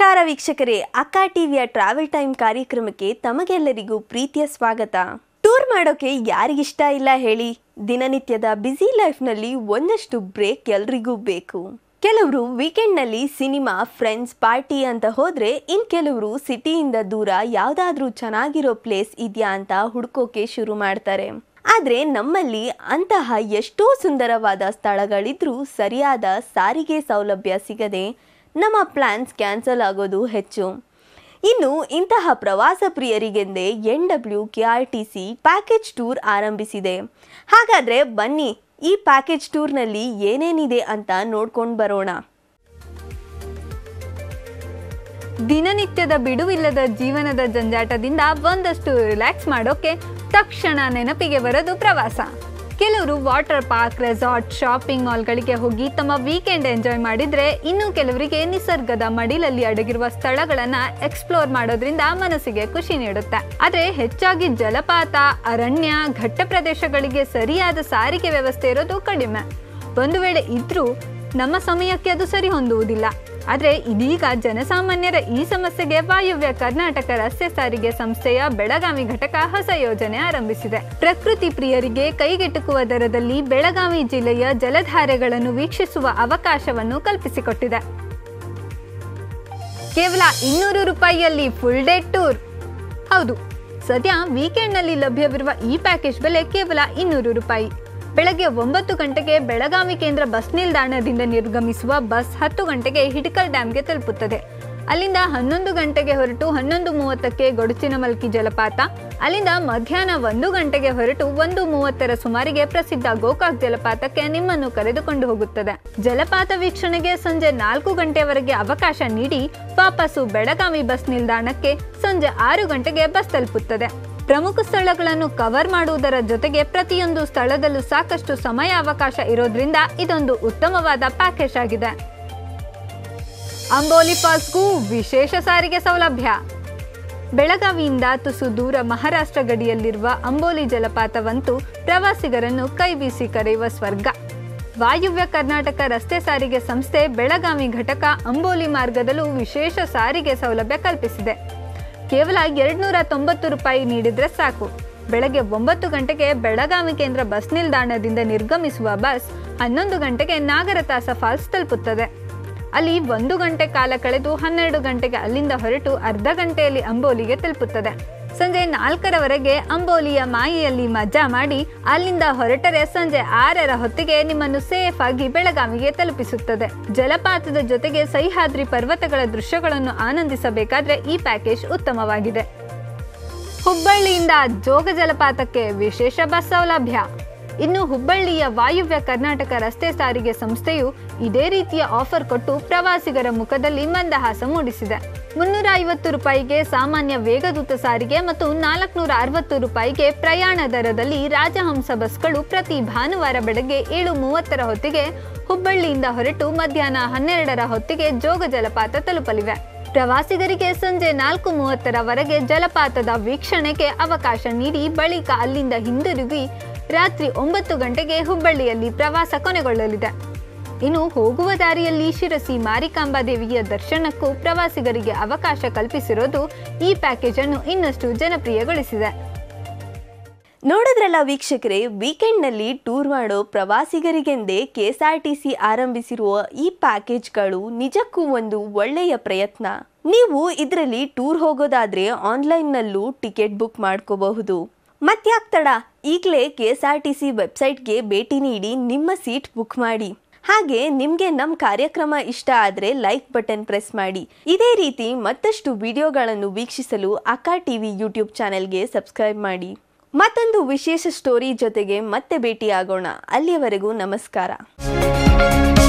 ನಮಸ್ಕಾರ ವೀಕ್ಷಕರೇ ಅಕ್ಕ ಟಿವಿಯ ಟ್ರಾವೆಲ್ ಟೈಮ್ ಕಾರ್ಯಕ್ರಮಕ್ಕೆ ತಮಗೆಲ್ಲರಿಗೂ ಪ್ರೀತಿಯ ಸ್ವಾಗತ ಟೂರ್ ಮಾಡೋಕೆ ಯಾರಿಗಿಷ್ಟ ಇಲ್ಲ ಹೇಳಿ ದಿನನಿತ್ಯದ ಬ್ಯುಸಿ ಲೈಫ್ನಲ್ಲಿ ಒಂದಷ್ಟು ಬ್ರೇಕ್ ಎಲ್ರಿಗೂ ಬೇಕು ಕೆಲವರು ವೀಕೆಂಡ್ನಲ್ಲಿ ಸಿನಿಮಾ ಫ್ರೆಂಡ್ಸ್ ಪಾರ್ಟಿ ಅಂತ ಹೋದ್ರೆ ಇನ್ ಕೆಲವರು ಸಿಟಿಯಿಂದ ದೂರ ಯಾವುದಾದ್ರೂ ಚೆನ್ನಾಗಿರೋ ಪ್ಲೇಸ್ ಇದೆಯಾ ಅಂತ ಹುಡ್ಕೋಕೆ ಶುರು ಮಾಡ್ತಾರೆ ಆದ್ರೆ ನಮ್ಮಲ್ಲಿ ಅಂತಹ ಎಷ್ಟೋ ಸುಂದರವಾದ ಸ್ಥಳಗಳಿದ್ರೂ ಸರಿಯಾದ ಸಾರಿಗೆ ಸೌಲಭ್ಯ ಸಿಗದೆ ನಮ್ಮ ಪ್ಲಾನ್ಸ್ ಕ್ಯಾನ್ಸಲ್ ಆಗೋದು ಹೆಚ್ಚು ಇನ್ನು ಇಂತಹ ಪ್ರವಾಸ ಪ್ರಿಯರಿಗೆಂದೇ N W K R T C package tour ಆರಂಭಿಸಿದೆ ಹಾಗಾದ್ರೆ ಬನ್ನಿ ಈ ಪ್ಯಾಕೇಜ್ ಟೂರ್ನಲ್ಲಿ ಏನೇನಿದೆ ಅಂತ ನೋಡ್ಕೊಂಡು ಬರೋಣ ದಿನನಿತ್ಯದ ಬಿಡುವಿಲ್ಲದ ಜೀವನದ ಜಂಜಾಟದಿಂದ ಒಂದಷ್ಟು ರಿಲ್ಯಾಕ್ಸ್ ಮಾಡೋಕೆ ತಕ್ಷಣ ನೆನಪಿಗೆ ಬರೋದು ಪ್ರವಾಸ ಕೆಲವರು ವಾಟರ್ ಪಾರ್ಕ್ ರೆಸಾರ್ಟ್ ಶಾಪಿಂಗ್ ಮಾಲ್ಗಳಿಗೆ ಹೋಗಿ ತಮ್ಮ ವೀಕೆಂಡ್ ಎಂಜಾಯ್ ಮಾಡಿದ್ರೆ ಇನ್ನು ಕೆಲವರಿಗೆ ನಿಸರ್ಗದ ಮಡಿಲಲ್ಲಿ ಅಡಗಿರುವ ಸ್ಥಳಗಳನ್ನ ಎಕ್ಸ್ಪ್ಲೋರ್ ಮಾಡೋದ್ರಿಂದ ಮನಸ್ಸಿಗೆ ಖುಷಿ ನೀಡುತ್ತೆ ಆದ್ರೆ ಹೆಚ್ಚಾಗಿ ಜಲಪಾತ ಅರಣ್ಯ ಘಟ್ಟ ಪ್ರದೇಶಗಳಿಗೆ ಸರಿಯಾದ ಸಾರಿಗೆ ವ್ಯವಸ್ಥೆ ಇರೋದು ಕಡಿಮೆ ಒಂದು ವೇಳೆ ಇದ್ರೂ ನಮ್ಮ ಸಮಯಕ್ಕೆ ಅದು ಸರಿ ಹೊಂದುವುದಿಲ್ಲ ಆದರೆ ಇದೀಗ ಜನಸಾಮಾನ್ಯರ ಈ ಸಮಸ್ಯೆಗೆ ವಾಯುವ್ಯ ಕರ್ನಾಟಕ ರಸ್ತೆ ಸಾರಿಗೆ ಸಂಸ್ಥೆಯ ಬೆಳಗಾವಿ ಘಟಕ ಹೊಸ ಯೋಜನೆ ಆರಂಭಿಸಿದೆ ಪ್ರಕೃತಿ ಪ್ರಿಯರಿಗೆ ಕೈಗೆಟುಕುವ ದರದಲ್ಲಿ ಬೆಳಗಾವಿ ಜಿಲ್ಲೆಯ ಜಲಧಾರೆಗಳನ್ನು ವೀಕ್ಷಿಸುವ ಅವಕಾಶವನ್ನು ಕಲ್ಪಿಸಿಕೊಟ್ಟಿದೆ ಕೇವಲ ಇನ್ನೂರು ರೂಪಾಯಿಯಲ್ಲಿ ಫುಲ್ ಡೇ ಟೂರ್ ಹೌದು ಸದ್ಯ ವೀಕೆಂಡ್ನಲ್ಲಿ ಲಭ್ಯವಿರುವ ಈ ಪ್ಯಾಕೇಜ್ ಬೆಲೆ ಕೇವಲ ಇನ್ನೂರು ರೂಪಾಯಿ ಬೆಳಗ್ಗೆ ಒಂಬತ್ತು ಗಂಟೆಗೆ ಬೆಳಗಾವಿ ಕೇಂದ್ರ ಬಸ್ ನಿಲ್ದಾಣದಿಂದ ನಿರ್ಗಮಿಸುವ ಬಸ್ ಹತ್ತು ಗಂಟೆಗೆ ಹಿಡಕಲ್ ಡ್ಯಾಮ್ಗೆ ತಲುಪುತ್ತದೆ ಅಲ್ಲಿಂದ ಹನ್ನೊಂದು ಗಂಟೆಗೆ ಹೊರಟು ಹನ್ನೊಂದು ಮೂವತ್ತಕ್ಕೆ ಗೊಡಚಿನಮಲ್ಕಿ ಜಲಪಾತ ಅಲ್ಲಿಂದ ಮಧ್ಯಾಹ್ನ ಒಂದು ಗಂಟೆಗೆ ಹೊರಟು ಒಂದು ಮೂವತ್ತರ ಸುಮಾರಿಗೆ ಪ್ರಸಿದ್ಧ ಗೋಕಾಕ್ ಜಲಪಾತಕ್ಕೆ ನಿಮ್ಮನ್ನು ಕರೆದುಕೊಂಡು ಹೋಗುತ್ತದೆ ಜಲಪಾತ ವೀಕ್ಷಣೆಗೆ ಸಂಜೆ ನಾಲ್ಕು ಗಂಟೆವರೆಗೆ ಅವಕಾಶ ನೀಡಿ ವಾಪಸ್ಸು ಬೆಳಗಾವಿ ಬಸ್ ನಿಲ್ದಾಣಕ್ಕೆ ಸಂಜೆ ಆರು ಗಂಟೆಗೆ ಬಸ್ ತಲುಪುತ್ತದೆ ಪ್ರಮುಖ ಸ್ಥಳಗಳನ್ನು ಕವರ್ ಮಾಡುವುದರ ಜೊತೆಗೆ ಪ್ರತಿಯೊಂದು ಸ್ಥಳದಲ್ಲೂ ಸಾಕಷ್ಟು ಸಮಯ ಅವಕಾಶ ಇರೋದ್ರಿಂದ ಇದೊಂದು ಉತ್ತಮವಾದ ಪ್ಯಾಕೇಜ್ ಆಗಿದೆ ಅಂಬೋಲಿ ಫಾಲ್ಸ್ಗೂ ವಿಶೇಷ ಸಾರಿಗೆ ಸೌಲಭ್ಯ ಬೆಳಗಾವಿಯಿಂದ ತುಸು ದೂರ ಮಹಾರಾಷ್ಟ್ರ ಗಡಿಯಲ್ಲಿರುವ ಅಂಬೋಲಿ ಜಲಪಾತವಂತೂ ಪ್ರವಾಸಿಗರನ್ನು ಕೈಬೀಸಿ ಕರೆಯುವ ಸ್ವರ್ಗ ವಾಯುವ್ಯ ಕರ್ನಾಟಕ ರಸ್ತೆ ಸಾರಿಗೆ ಸಂಸ್ಥೆ ಬೆಳಗಾವಿ ಘಟಕ ಅಂಬೋಲಿ ಮಾರ್ಗದಲ್ಲೂ ವಿಶೇಷ ಸಾರಿಗೆ ಸೌಲಭ್ಯ ಕಲ್ಪಿಸಿದೆ ಕೇವಲ ಎರಡ್ನೂರ ತೊಂಬತ್ತು ರೂಪಾಯಿ ನೀಡಿದ್ರೆ ಸಾಕು ಬೆಳಗ್ಗೆ ಒಂಬತ್ತು ಗಂಟೆಗೆ ಬೆಳಗಾವಿ ಕೇಂದ್ರ ಬಸ್ ನಿಲ್ದಾಣದಿಂದ ನಿರ್ಗಮಿಸುವ ಬಸ್ ಹನ್ನೊಂದು ಗಂಟೆಗೆ ನಾಗರತಾಸ ಫಾಲ್ಸ್ ತಲುಪುತ್ತದೆ ಅಲ್ಲಿ ಒಂದು ಗಂಟೆ ಕಾಲ ಕಳೆದು ಹನ್ನೆರಡು ಗಂಟೆಗೆ ಅಲ್ಲಿಂದ ಹೊರಟು ಅರ್ಧ ಗಂಟೆಯಲ್ಲಿ ಅಂಬೋಲಿಗೆ ತಲುಪುತ್ತದೆ ಸಂಜೆ ನಾಲ್ಕರವರೆಗೆ ಅಂಬೋಲಿಯ ಮಾಯೆಯಲ್ಲಿ ಮಜಾ ಮಾಡಿ ಅಲ್ಲಿಂದ ಹೊರಟರೆ ಸಂಜೆ ಆರರ ಹೊತ್ತಿಗೆ ನಿಮ್ಮನ್ನು ಸೇಫ್ ಆಗಿ ಬೆಳಗಾವಿಗೆ ತಲುಪಿಸುತ್ತದೆ ಜಲಪಾತದ ಜೊತೆಗೆ ಸಹ್ಯಾದ್ರಿ ಪರ್ವತಗಳ ದೃಶ್ಯಗಳನ್ನು ಆನಂದಿಸಬೇಕಾದ್ರೆ ಈ ಪ್ಯಾಕೇಜ್ ಉತ್ತಮವಾಗಿದೆ ಹುಬ್ಬಳ್ಳಿಯಿಂದ ಜೋಗ ಜಲಪಾತಕ್ಕೆ ವಿಶೇಷ ಬಸ್ ಸೌಲಭ್ಯ ಇನ್ನು ಹುಬ್ಬಳ್ಳಿಯ ವಾಯುವ್ಯ ಕರ್ನಾಟಕ ರಸ್ತೆ ಸಾರಿಗೆ ಸಂಸ್ಥೆಯು ಇದೇ ರೀತಿಯ ಆಫರ್ ಕೊಟ್ಟು ಪ್ರವಾಸಿಗರ ಮುಖದಲ್ಲಿ ಮಂದಹಾಸ ಮೂಡಿಸಿದೆ ಮುನ್ನೂರ ಐವತ್ತು ರೂಪಾಯಿಗೆ ಸಾಮಾನ್ಯ ವೇಗದೂತ ಸಾರಿಗೆ ಮತ್ತು ನಾಲ್ಕುನೂರ ಅರವತ್ತು ರೂಪಾಯಿಗೆ ಪ್ರಯಾಣ ದರದಲ್ಲಿ ರಾಜಹಂಸ ಬಸ್ಗಳು ಪ್ರತಿ ಭಾನುವಾರ ಬೆಳಗ್ಗೆ ಏಳು ಮೂವತ್ತರ ಹೊತ್ತಿಗೆ ಹುಬ್ಬಳ್ಳಿಯಿಂದ ಹೊರಟು ಮಧ್ಯಾಹ್ನ ಹನ್ನೆರಡರ ಹೊತ್ತಿಗೆ ಜೋಗ ಜಲಪಾತ ತಲುಪಲಿವೆ ಪ್ರವಾಸಿಗರಿಗೆ ಸಂಜೆ ನಾಲ್ಕು ಮೂವತ್ತರವರೆಗೆ ಜಲಪಾತದ ವೀಕ್ಷಣೆಗೆ ಅವಕಾಶ ನೀಡಿ ಬಳಿಕ ಅಲ್ಲಿಂದ ಹಿಂದಿರುಗಿ ರಾತ್ರಿ ಒಂಬತ್ತು ಗಂಟೆಗೆ ಹುಬ್ಬಳ್ಳಿಯಲ್ಲಿ ಪ್ರವಾಸ ಕೊನೆಗೊಳ್ಳಲಿದೆ ಇನ್ನು ಹೋಗುವ ದಾರಿಯಲ್ಲಿ ಶಿರಸಿ ಮಾರಿಕಾಂಬಾ ದೇವಿಯ ದರ್ಶನಕ್ಕೂ ಪ್ರವಾಸಿಗರಿಗೆ ಅವಕಾಶ ಕಲ್ಪಿಸಿರೋದು ಈ ಪ್ಯಾಕೇಜ್ ಅನ್ನು ಇನ್ನಷ್ಟು ಜನಪ್ರಿಯಗೊಳಿಸಿದೆ ನೋಡಿದ್ರಲ್ಲ ವೀಕ್ಷಕರೇ ವೀಕೆಂಡ್ನಲ್ಲಿ ಟೂರ್ ಮಾಡೋ ಪ್ರವಾಸಿಗರಿಗೆಂದೇ K S R T C ಆರಂಭಿಸಿರುವ ಈ ಪ್ಯಾಕೇಜ್ಗಳು ನಿಜಕ್ಕೂ ಒಂದು ಒಳ್ಳೆಯ ಪ್ರಯತ್ನ ನೀವು ಇದರಲ್ಲಿ ಟೂರ್ ಹೋಗೋದಾದ್ರೆ ಆನ್ಲೈನ್ನಲ್ಲೂ ಟಿಕೆಟ್ ಬುಕ್ ಮಾಡ್ಕೋಬಹುದು ಮತ್ಯಾಕ್ ತಡ ಈಗಲೇ K S R T C ವೆಬ್ಸೈಟ್ಗೆ ಭೇಟಿ ನೀಡಿ ನಿಮ್ಮ ಸೀಟ್ ಬುಕ್ ಮಾಡಿ ಹಾಗೆ ನಿಮಗೆ ನಮ್ಮ ಕಾರ್ಯಕ್ರಮ ಇಷ್ಟ ಆದರೆ ಲೈಕ್ ಬಟನ್ ಪ್ರೆಸ್ ಮಾಡಿ ಇದೇ ರೀತಿ ಮತ್ತಷ್ಟು ವಿಡಿಯೋಗಳನ್ನು ವೀಕ್ಷಿಸಲು ಅಕ್ಕ ಟಿವಿ ಯೂಟ್ಯೂಬ್ ಚಾನೆಲ್ಗೆ ಸಬ್ಸ್ಕ್ರೈಬ್ ಮಾಡಿ ಮತ್ತೊಂದು ವಿಶೇಷ ಸ್ಟೋರಿ ಜೊತೆಗೆ ಮತ್ತೆ ಭೇಟಿಯಾಗೋಣ ಅಲ್ಲಿಯವರೆಗೂ ನಮಸ್ಕಾರ